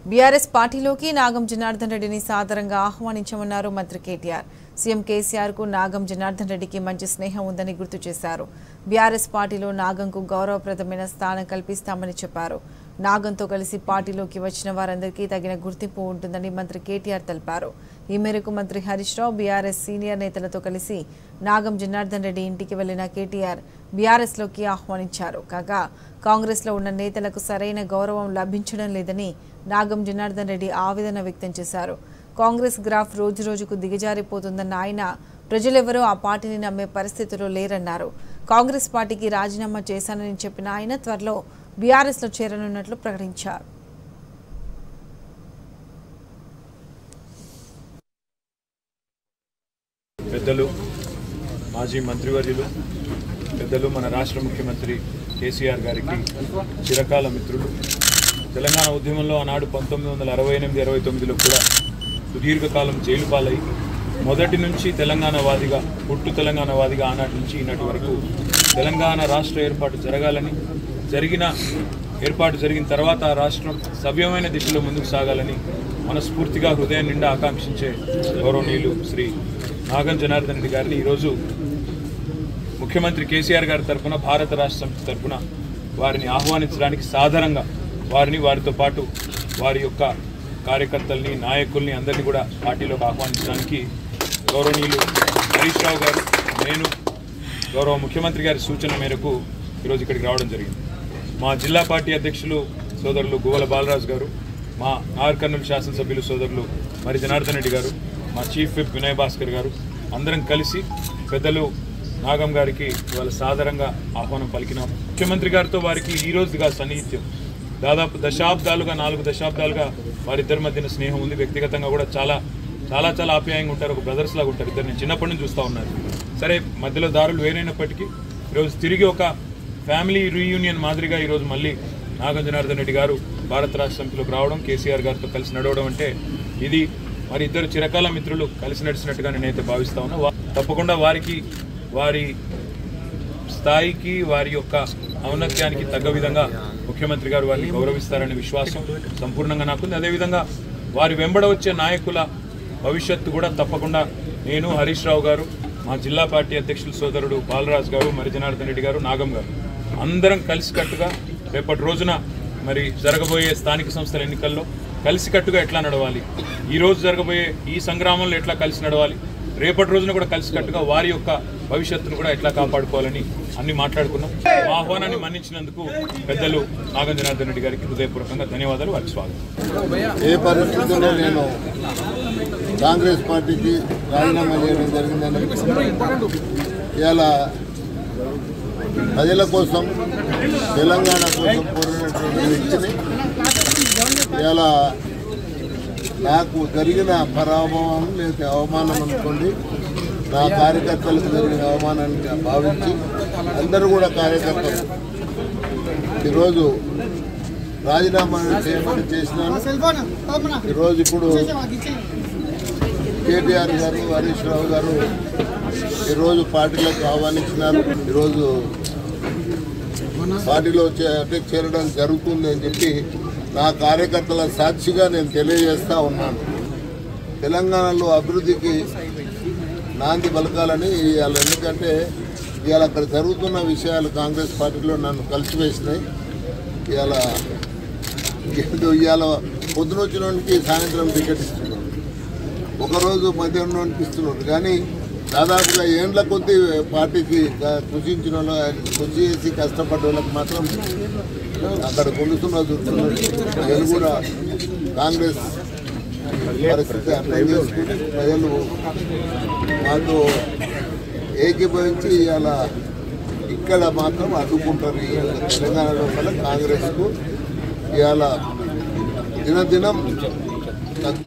BRS పార్టీలోకి నాగం జనార్దన్ రెడ్డిని సాదరంగా ఆహ్వానించమన్నారు మంత్రి కేటీఆర్ సీఎం కేసీఆర్ కు నాగం జనార్దన్ రెడ్డికి మంచి స్నేహం ఉందని గుర్తు చేశారు బీఆర్ఎస్ పార్టీలో నాగంకు గౌరవప్రదమైన స్థానం కల్పిస్తామని చెప్పారు నాగంతో కలిసి పార్టీలోకి వచ్చిన వారందరికీ తగిన గుర్తింపు ఉంటుందని మంత్రి కేటీఆర్ తెలిపారు ఈ మేరకు మంత్రి హరీష్ రావు బీఆర్ఎస్ సీనియర్ నేతలతో కలిసి నాగం జనార్దన్ రెడ్డి ఇంటికి వెళ్లిన కేటీఆర్ బీఆర్ఎస్ లోకి ఆహ్వానించారు కాగా కాంగ్రెస్ లో ఉన్న నేతలకు సరైన గౌరవం లభించడం లేదని నాగం జనార్దన్ రెడ్డి ఆవేదన వ్యక్తం చేశారు కాంగ్రెస్ గ్రాఫ్ రోజు రోజుకు దిగజారిపోతుందన్న ఆయన ప్రజలెవరూ ఆ పార్టీని నమ్మే పరిస్థితిలో లేరన్నారు కాంగ్రెస్ పార్టీకి రాజీనామా చేశానని చెప్పిన ఆయన త్వరలో బీఆర్ఎస్లో చేరనున్నట్లు ప్రకటించారు పెద్దలు మాజీ మంత్రివర్యులు పెద్దలు మన రాష్ట్ర ముఖ్యమంత్రి కేసీఆర్ గారికి చిరకాల మిత్రులు తెలంగాణ ఉద్యమంలో ఆనాడు పంతొమ్మిది వందల అరవై ఎనిమిది అరవై తొమ్మిదిలో కూడా సుదీర్ఘకాలం జైలు పాలై మొదటి నుంచి తెలంగాణ వాదిగా పుట్టు తెలంగాణ వాదిగా ఆనాటి నుంచి ఈనాటి వరకు తెలంగాణ రాష్ట్ర ఏర్పాటు జరగాలని జరిగిన ఏర్పాటు జరిగిన తర్వాత ఆ రాష్ట్రం సవ్యమైన దిశలో ముందుకు సాగాలని మనస్ఫూర్తిగా హృదయం నిండా ఆకాంక్షించే గౌరవనీయులు శ్రీ నాగం జనార్దన్ రెడ్డి గారిని ఈరోజు ముఖ్యమంత్రి కేసీఆర్ గారి తరఫున భారత రాష్ట్ర సమితి తరఫున వారిని ఆహ్వానించడానికి సాధారణంగా వారిని వారితో పాటు వారి యొక్క కార్యకర్తల్ని నాయకుల్ని అందరినీ కూడా పార్టీలోకి ఆహ్వానించడానికి గౌరవనీయులు హరీష్ రావు గారు నేను గౌరవ ముఖ్యమంత్రి గారి సూచన మేరకు ఈరోజు ఇక్కడికి రావడం జరిగింది మా జిల్లా పార్టీ అధ్యక్షులు సోదరులు గువ్వల బాలరాజు గారు మా నార్ కర్నూలు శాసనసభ్యులు సోదరులు మరి జనార్దన్ రెడ్డి గారు మా చీఫ్ విప్ వినయ్ భాస్కర్ గారు అందరం కలిసి పెద్దలు నాగం గారికి ఇవాళ సాదరంగా ఆహ్వానం పలికినాం ముఖ్యమంత్రి గారితో వారికి ఈ రోజుగా సన్నిహిత్యం దాదాపు దశాబ్దాలుగా నాలుగు దశాబ్దాలుగా వారిద్దరి మధ్యన స్నేహం ఉంది వ్యక్తిగతంగా కూడా చాలా చాలా చాలా ఆప్యాయంగా ఉంటారు ఒక బ్రదర్స్ లాగా ఉంటారు ఇద్దరు నేను చిన్నప్పటి నుంచి చూస్తూ ఉన్నాను సరే మధ్యలో దారులు వేరైనప్పటికీ ఈరోజు తిరిగి ఒక ఫ్యామిలీ రీయూనియన్ మాదిరిగా ఈరోజు మళ్ళీ నాగం జనార్దన్ రెడ్డి గారు భారత రాష్ట్ర సమితిలోకి రావడం కేసీఆర్ గారితో కలిసి నడవడం అంటే ఇది మరి ఇద్దరు చిరకాల మిత్రులు కలిసి నడిచినట్టుగా నేనైతే భావిస్తా ఉన్నా వా- తప్పకుండా వారికి వారి స్థాయికి వారి యొక్క ఔన్నత్యానికి తగ్గ విధంగా ముఖ్యమంత్రి గారు వారిని గౌరవిస్తారనే విశ్వాసం సంపూర్ణంగా నాకుంది అదేవిధంగా వారి వెంబడ వచ్చే నాయకుల భవిష్యత్తు కూడా తప్పకుండా నేను హరీష్ రావు గారు మా జిల్లా పార్టీ అధ్యక్షులు సోదరుడు బాలరాజు గారు మరి జనార్దన్ రెడ్డి గారు నాగం గారు అందరం కలిసికట్టుగా రేపటి రోజున మరి జరగబోయే స్థానిక సంస్థల ఎన్నికల్లో కలిసికట్టుగా ఎట్లా నడవాలి ఈ రోజు జరగబోయే ఈ సంగ్రామంలో ఎట్లా కలిసి నడవాలి రేపటి రోజున కూడా కలిసికట్టుగా వారి యొక్క భవిష్యత్తును కూడా ఎట్లా కాపాడుకోవాలని అన్ని మాట్లాడుకున్నాం మా ఆహ్వానాన్ని మన్నించినందుకు పెద్దలు నాగం జనార్దన్ రెడ్డి గారికి హృదయపూర్వకంగా ధన్యవాదాలు వారికి స్వాగతం ఏ పరిస్థితుల్లో నేను కాంగ్రెస్ పార్టీకి రాజీనామా చేయడం జరిగిందని ఇలా ప్రజల కోసం తెలంగాణ కోసం పోరాడినటువంటి వ్యక్తిని ఇలా నాకు జరిగిన పరాభవం లేదా అవమానం అనుకోండి నా కార్యకర్తలకు జరిగిన అవమానాన్ని భావించి అందరూ కూడా కార్యకర్తలు ఈరోజు రాజీనామా చేయమని చేసినాను ఈరోజు ఇప్పుడు కేటీఆర్ గారు హరీష్ రావు గారు ఈరోజు పార్టీలోకి ఆహ్వానించినారు ఈరోజు పార్టీలో చే- అంటే చేరడం జరుగుతుంది అని చెప్పి నా కార్యకర్తల సాక్షిగా నేను తెలియజేస్తా ఉన్నాను తెలంగాణలో అభివృద్ధికి నాంది పలకాలని ఇవాళ ఎందుకంటే ఇవాళ అక్కడ జరుగుతున్న విషయాలు కాంగ్రెస్ పార్టీలో నన్ను కలిసివేసినాయి ఇవాళ ఏదో ఇవాళ పొద్దున వచ్చినోడికి సాయంత్రం టికెట్ ఇస్తున్నారు ఒకరోజు మధ్యాహ్నం ఇస్తున్నారు కానీ దాదాపుగా ఏండ్ల కొద్దీ పార్టీకి క- కృషించిన వాళ్ళు కృషి చేసి కష్టపడ్డ వాళ్ళకి మాత్రం అక్కడ కొలుస్తున్న చూస్తున్నారు ప్రజలు కూడా కాంగ్రెస్ పరిస్థితి అర్థం చేసుకుని ప్రజలు మాతో ఏకీభవించి ఇవాళ ఇక్కడ మాత్రం అడ్డుకుంటారు ఈ తెలంగాణ లోపల కాంగ్రెస్కు ఇవాళ దినదినం తగ్గు